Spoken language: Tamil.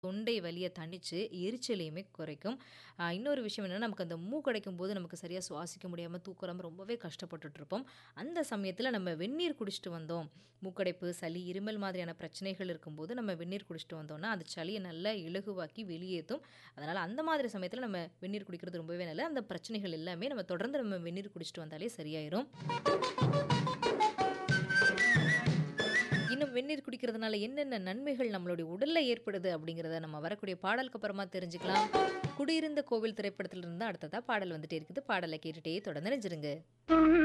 தொண்டை வலிய தணிச்சு, எரிச்சலையுமே குறைக்கும். அ இன்னொரு விஷயம் என்னன்னா, நமக்கு அந்த மூக்கடைக்கும்போது நமக்கு சரியா சுவாசிக்க முடியாம, தூக்கம் வராம ரொம்பவே கஷ்டப்பட்டுட்டுருப்போம். அந்த சமயத்தில நம்ம வெந்நீர் குடிச்சிட்டு வந்தோம். மூக்கடைப்பு, சளி, இருமல் மாதிரியான பிரச்சனைகள் இருக்கும்போது, நம்ம வெந்நீர் குடிச்சிட்டு வந்தோம்னா, அது சளிய நல்லா இலகுவாக்கி வெளியேத்தும். அதனால அந்த மாதிரி சமயத்தில நம்ம வெந்நீர் குடிக்கிறது ரொம்பவே நல்லது. அந்த பிரச்சனைகள் எல்லாமே நம்ம தொடர்ந்து நம்ம வெந்நீர் குடிச்சிட்டு வந்தாலே சரியாயிரும். இன்னும் வெந்நீர் குடிக்கிறதுனால என்னென்ன நன்மைகள் நம்மளுடைய உடல்ல ஏற்படுது அப்படிங்கிறத நம்ம வரக்கூடிய பாடலுக்கு அப்புறமா தெரிஞ்சுக்கலாம். குடியிருந்த கோவில் திரைப்படத்திலிருந்து அடுத்ததா பாடல் வந்துட்டே இருக்குது. பாடல கேட்டுட்டே தொடர்ந்து இணைஞ்சிருங்க.